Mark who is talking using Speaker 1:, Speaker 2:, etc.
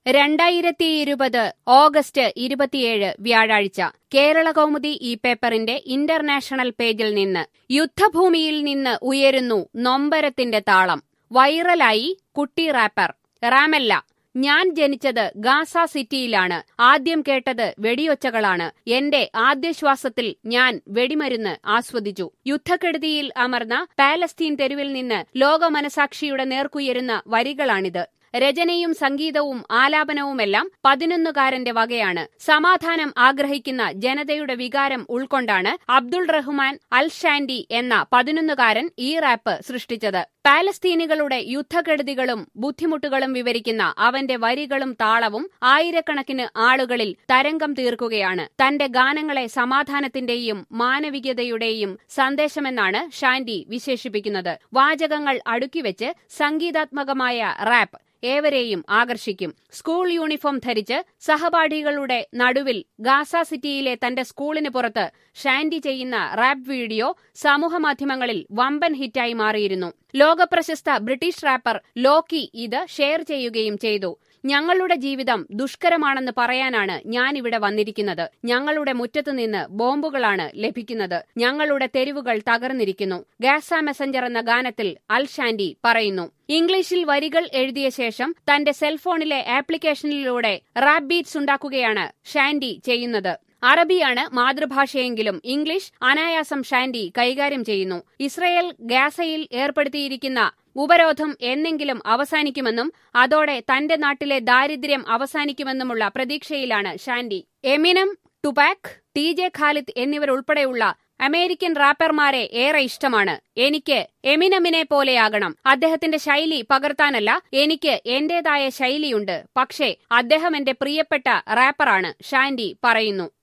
Speaker 1: രണ്ടായിരത്തി ഇരുപത് ഓഗസ്റ്റ് ഇരുപത്തിയേഴ് വ്യാഴാഴ്ച കേരള കൗമുദി ഈ പേപ്പറിന്റെ ഇന്റർനാഷണൽ പേജിൽ നിന്ന് യുദ്ധഭൂമിയിൽ നിന്ന് ഉയരുന്നു നൊമ്പരത്തിന്റെ താളം വൈറലായി കുട്ടി റാപ്പർ റാമല്ല ഞാൻ ജനിച്ചത് ഗാസ സിറ്റിയിലാണ് ആദ്യം കേട്ടത് വെടിയൊച്ചകളാണ് എന്റെ ആദ്യശ്വാസത്തിൽ ഞാൻ വെടിമരുന്ന് ആസ്വദിച്ചു യുദ്ധക്കെടുതിയിൽ അമർന്ന പാലസ്തീൻ തെരുവിൽ നിന്ന് ലോകമനസാക്ഷിയുടെ നേർക്കുയരുന്ന വരികളാണിത് രചനയും സംഗീതവും ആലാപനവുമെല്ലാം പതിനൊന്നുകാരന്റെ വകയാണ് സമാധാനം ആഗ്രഹിക്കുന്ന ജനതയുടെ വികാരം ഉൾക്കൊണ്ടാണ് അബ്ദുൾ റഹ്മാൻ അൽ ഷാൻഡി എന്ന പതിനൊന്നുകാരൻ ഈ റാപ്പ് സൃഷ്ടിച്ചത് പാലസ്തീനികളുടെ യുദ്ധക്കെടുതികളും ബുദ്ധിമുട്ടുകളും വിവരിക്കുന്ന അവന്റെ വരികളും താളവും ആയിരക്കണക്കിന് ആളുകളിൽ തരംഗം തീർക്കുകയാണ് തന്റെ ഗാനങ്ങളെ സമാധാനത്തിന്റെയും മാനവികതയുടെയും സന്ദേശമെന്നാണ് ഷാൻഡി വിശേഷിപ്പിക്കുന്നത് വാചകങ്ങൾ അടുക്കിവെച്ച് സംഗീതാത്മകമായ റാപ്പ് ഏവരെയും ആകർഷിക്കും സ്കൂൾ യൂണിഫോം ധരിച്ച് സഹപാഠികളുടെ നടുവിൽ ഗാസ സിറ്റിയിലെ തന്റെ സ്കൂളിന് പുറത്ത് ഷാൻഡി ചെയ്യുന്ന റാപ്പ് വീഡിയോ സമൂഹമാധ്യമങ്ങളിൽ വമ്പൻ ഹിറ്റായി മാറിയിരുന്നു ലോകപ്രശസ്ത ബ്രിട്ടീഷ് റാപ്പർ ലോക്കി ഇത് ഷെയർ ചെയ്യുകയും ചെയ്തു ഞങ്ങളുടെ ജീവിതം ദുഷ്കരമാണെന്ന് പറയാനാണ് ഞാനിവിടെ വന്നിരിക്കുന്നത് ഞങ്ങളുടെ മുറ്റത്തുനിന്ന് ബോംബുകളാണ് ലഭിക്കുന്നത് ഞങ്ങളുടെ തെരുവുകൾ തകർന്നിരിക്കുന്നു ഗാസ മെസഞ്ചർ എന്ന ഗാനത്തിൽ അൽ ഷാൻഡി പറയുന്നു ഇംഗ്ലീഷിൽ വരികൾ എഴുതിയ ശേഷം തന്റെ സെൽഫോണിലെ ആപ്ലിക്കേഷനിലൂടെ റാപ്പ് ബീറ്റ്സ് ഉണ്ടാക്കുകയാണ് ഷാൻഡി ചെയ്യുന്നത് അറബിയാണ് മാതൃഭാഷയെങ്കിലും ഇംഗ്ലീഷ് അനായാസം ഷാൻഡി കൈകാര്യം ചെയ്യുന്നു ഇസ്രയേൽ ഗാസയിൽ ഏർപ്പെടുത്തിയിരിക്കുന്ന ഉപരോധം എന്നെങ്കിലും അവസാനിക്കുമെന്നും അതോടെ തന്റെ നാട്ടിലെ ദാരിദ്ര്യം അവസാനിക്കുമെന്നുമുള്ള പ്രതീക്ഷയിലാണ് ഷാൻഡി Eminem Tupac T J Khalid എന്നിവരുൾപ്പെടെയുള്ള അമേരിക്കൻ റാപ്പർമാരെ ഏറെ ഇഷ്ടമാണ് എനിക്ക് എമിനമിനെ പോലെയാകണം അദ്ദേഹത്തിന്റെ ശൈലി പകർത്താനല്ല എനിക്ക് എന്റേതായ ശൈലിയുണ്ട് പക്ഷേ അദ്ദേഹം എന്റെ പ്രിയപ്പെട്ട റാപ്പറാണ് ഷാൻഡി പറയുന്നു